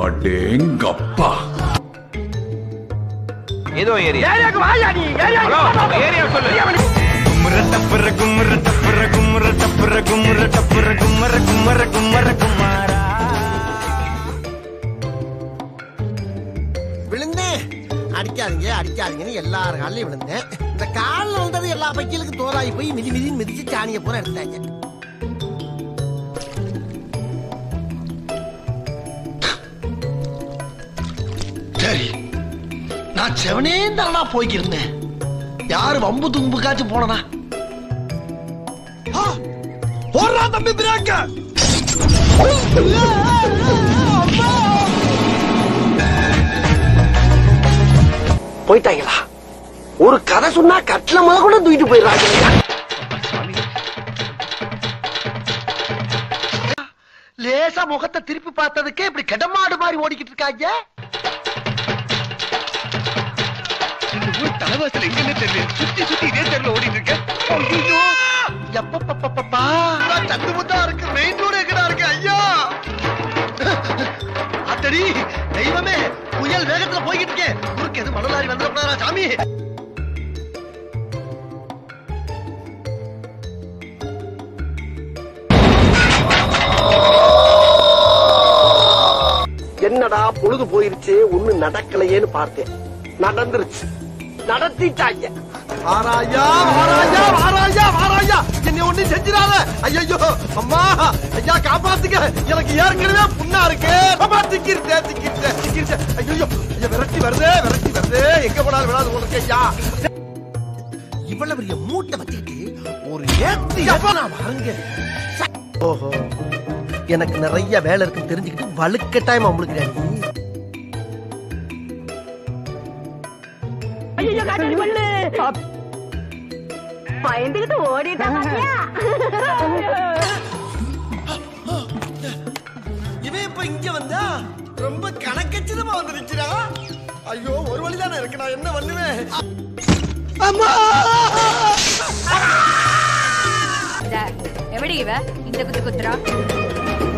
அடேங்கப்பா ஏதோ area hello area சொல்லு கும்மர டப்பர கும்மர டப்பர கும்மர டப்பர கும்மர டப்பர கும்மர கும்மர கும்மர குமாரா விழுந்தேன் அடிக்காதீங்க அடிக்காதீங்கன்னு எல்லார் காலையும் விழுந்தேன் இந்த காலில் வந்தது எல்லா பைக்கிலுக்கும் தோலாகி போய் மிதி மிதின்னு மிதிச்சு சாணியை பூரா எடுத்தாங்க சரி நான் செவனே தானா போய்க்கிருந்தேன் யாரு வம்பு தும்புக்காச்சும் போனனா போடுறா தம்பி பிரேக்க போயிட்டாங்களா ஒரு கதை சொன்னா கட்டில முத கூட தூக்கிட்டு போயிடுறாங்க லேசா முகத்தை திருப்பி பார்த்ததுக்கே இப்படி கெடமாடு மாதிரி ஓடிக்கிட்டு இருக்காங்க தலைவாசல் எங்கன்னு தெரியல சுத்தி சுத்தி இதே தெருல ஓடிட்டு இருக்கேன் ஐயோ எப்பப்பப்பப்பா சந்து முத்தா இருக்கு மெயின் ரோடு எங்கடா இருக்கு ஐயா அத்தடி தெய்வமே புயல் வேகத்துல போய்கிட்டு இருக்கேன் குறுக்கு எது மணலாரி வந்துடக்கூடாதா சாமி என்னடா பொழுது போயிருச்சு ஒண்ணு நடக்கலையேன்னு பார்த்தேன் நடந்துருச்சு நடத்திட்டாங்க ஆராயா ஆராயா ஆராயா ஆராயா என்னை ஒண்ணு செஞ்சிடாத ஐயோ அம்மா ஐயா காப்பாத்துங்க எனக்கு ஏற்கனவே புண்ணா இருக்கு அம்மா திக்கிருச்சே திக்கிருச்சே திக்கிருச்சே ஐயோ ஐயா விரட்டி வருதே விரட்டி வருதே எங்க போனாலும் விடாது உனக்கு ஐயா இவ்வளவு பெரிய மூட்டை வச்சுக்கிட்டு ஒரு ஏத்தி நான் வாங்க ஓஹோ எனக்கு நிறைய வேலை இருக்குன்னு தெரிஞ்சுக்கிட்டு வலுக்கட்டாயமா உங்களுக்கு பயந்துகிட்டு ஓடிட்டான் பாத்தியா? இவன் இப்ப இங்க வந்தா ரொம்ப கணக்கச்சிதமா வந்து நிக்கிறா ஐயோ ஒரு வழிதானே இருக்கு நான் என்ன பண்ணுவேன் எப்படி இவ இந்த குத்து குத்துறா